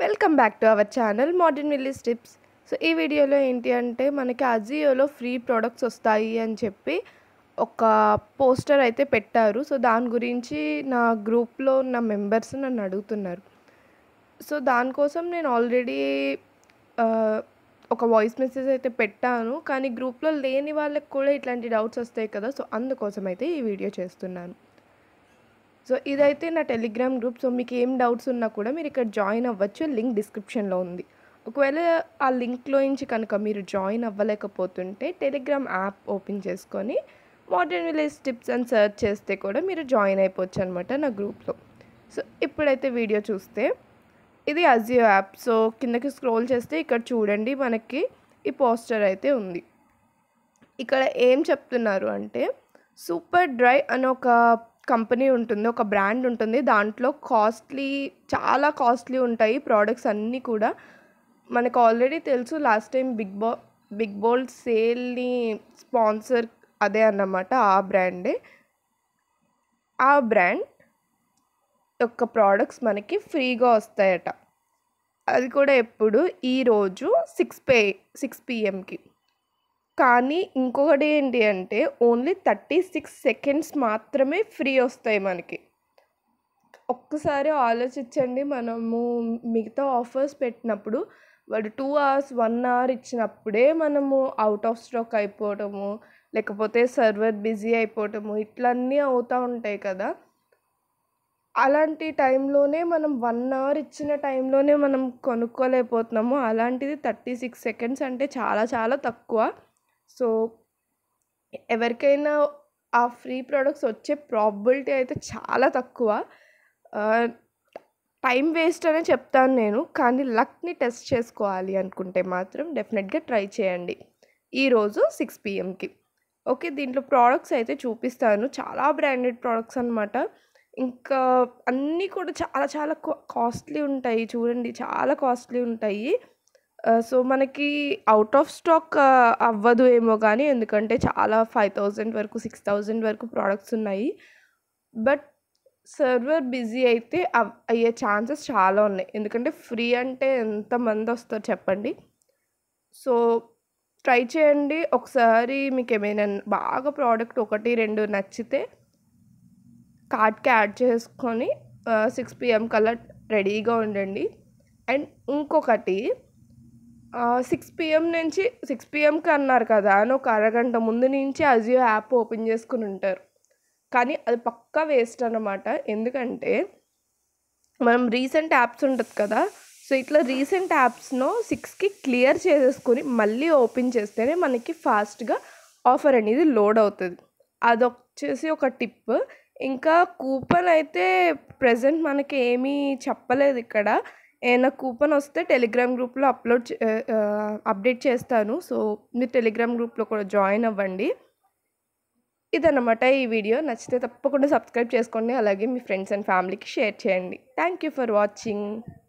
welcome back to our channel modern village tips so ఈ వీడియోలో ఏంటి అంటే మనకి అజియోలో ఫ్రీ ప్రోడక్ట్స్ వస్తాయి అని చెప్పి ఒక పోస్టర్ అయితే పెట్టారు సో దాని గురించి నా గ్రూప్లో ఉన్న మెంబర్స్ నన్ను అడుగుతున్నారు సో దానికోసం నేను ఆల్రెడీ ఒక వాయిస్ మెసేజ్ అయితే పెట్టాను కానీ గ్రూప్లో లేని వాళ్ళకి కూడా ఇట్లాంటి డౌట్స్ వస్తాయి కదా సో అందుకోసం అయితే ఈ వీడియో చేస్తున్నాను సో ఇదైతే నా టెలిగ్రామ్ గ్రూప్ సో మీకు ఏం డౌట్స్ ఉన్నా కూడా మీరు ఇక్కడ జాయిన్ అవ్వచ్చు లింక్ డిస్క్రిప్షన్లో ఉంది ఒకవేళ ఆ లింక్లో నుంచి కనుక మీరు జాయిన్ అవ్వలేకపోతుంటే టెలిగ్రామ్ యాప్ ఓపెన్ చేసుకొని మోడర్న్ విలేజ్ టిప్స్ అని సెర్చ్ చేస్తే కూడా మీరు జాయిన్ అయిపోవచ్చు అనమాట నా గ్రూప్లో సో ఇప్పుడైతే వీడియో చూస్తే ఇది అజియో యాప్ సో కిందకి స్క్రోల్ చేస్తే ఇక్కడ చూడండి మనకి ఈ పోస్టర్ అయితే ఉంది ఇక్కడ ఏం చెప్తున్నారు అంటే సూపర్ డ్రై అని ఒక కంపెనీ ఉంటుంది ఒక బ్రాండ్ ఉంటుంది దాంట్లో కాస్ట్లీ చాలా కాస్ట్లీ ఉంటాయి ప్రోడక్ట్స్ అన్నీ కూడా మనకు ఆల్రెడీ తెలుసు లాస్ట్ టైం బిగ్ బా బిగ్ బోల్డ్ సేల్ని స్పాన్సర్ అదే అన్నమాట ఆ బ్రాండే ఆ బ్రాండ్ యొక్క ప్రోడక్ట్స్ మనకి ఫ్రీగా వస్తాయట అది కూడా ఎప్పుడు ఈరోజు సిక్స్ పే సిక్స్ పిఎంకి కానీ ఇంకొకటి ఏంటి అంటే ఓన్లీ థర్టీ సిక్స్ సెకండ్స్ మాత్రమే ఫ్రీ వస్తాయి మనకి ఒక్కసారి ఆలోచించండి మనము మిగతా ఆఫర్స్ పెట్టినప్పుడు వాడు టూ అవర్స్ వన్ అవర్ ఇచ్చినప్పుడే మనము అవుట్ ఆఫ్ స్టాక్ అయిపోవటము లేకపోతే సర్వర్ బిజీ అయిపోవటము ఇట్లన్నీ అవుతూ ఉంటాయి కదా అలాంటి టైంలోనే మనం వన్ అవర్ ఇచ్చిన టైంలోనే మనం కొనుక్కోలేకపోతున్నాము అలాంటిది థర్టీ సిక్స్ సెకండ్స్ అంటే చాలా చాలా తక్కువ సో ఎవరికైనా ఆ ఫ్రీ ప్రోడక్ట్స్ వచ్చే ప్రాబిలిటీ అయితే చాలా తక్కువ టైం వేస్ట్ అనే చెప్తాను నేను కానీ లక్ని టెస్ట్ చేసుకోవాలి అనుకుంటే మాత్రం డెఫినెట్గా ట్రై చేయండి ఈరోజు సిక్స్ పిఎంకి ఓకే దీంట్లో ప్రోడక్ట్స్ అయితే చూపిస్తాను చాలా బ్రాండెడ్ ప్రోడక్ట్స్ అనమాట ఇంకా అన్నీ కూడా చాలా చాలా కాస్ట్లీ ఉంటాయి చూడండి చాలా కాస్ట్లీ ఉంటాయి సో మనకి అవుట్ ఆఫ్ స్టాక్ అవ్వదు ఏమో కానీ ఎందుకంటే చాలా ఫైవ్ థౌజండ్ వరకు సిక్స్ థౌజండ్ వరకు ప్రోడక్ట్స్ ఉన్నాయి బట్ సర్వర్ బిజీ అయితే అయ్యే ఛాన్సెస్ చాలా ఉన్నాయి ఎందుకంటే ఫ్రీ అంటే ఎంతమంది వస్తారు చెప్పండి సో ట్రై చేయండి ఒకసారి మీకు ఏమైనా బాగా ప్రోడక్ట్ ఒకటి రెండు నచ్చితే కార్డ్కి యాడ్ చేసుకొని సిక్స్ పిఎం కల్లా రెడీగా ఉండండి అండ్ ఇంకొకటి సిక్స్ పిఎం నుంచి సిక్స్ పిఎంకి అన్నారు కదా అని ఒక అరగంట ముందు నుంచి అజియో యాప్ ఓపెన్ చేసుకుని ఉంటారు కానీ అది పక్కా వేస్ట్ అనమాట ఎందుకంటే మనం రీసెంట్ యాప్స్ ఉంటుంది కదా సో ఇట్లా రీసెంట్ యాప్స్ను సిక్స్కి క్లియర్ చేసేసుకొని మళ్ళీ ఓపెన్ చేస్తేనే మనకి ఫాస్ట్గా ఆఫర్ అనేది లోడ్ అవుతుంది అది వచ్చేసి ఒక టిప్ ఇంకా కూపన్ అయితే ప్రజెంట్ మనకి ఏమీ చెప్పలేదు ఇక్కడ ఏమైనా కూపన్ వస్తే టెలిగ్రామ్ గ్రూప్లో అప్లోడ్ అప్డేట్ చేస్తాను సో మీరు టెలిగ్రామ్ గ్రూప్లో కూడా జాయిన్ అవ్వండి ఇదన్నమాట ఈ వీడియో నచ్చితే తప్పకుండా సబ్స్క్రైబ్ చేసుకోండి అలాగే మీ ఫ్రెండ్స్ అండ్ ఫ్యామిలీకి షేర్ చేయండి థ్యాంక్ యూ ఫర్ వాచింగ్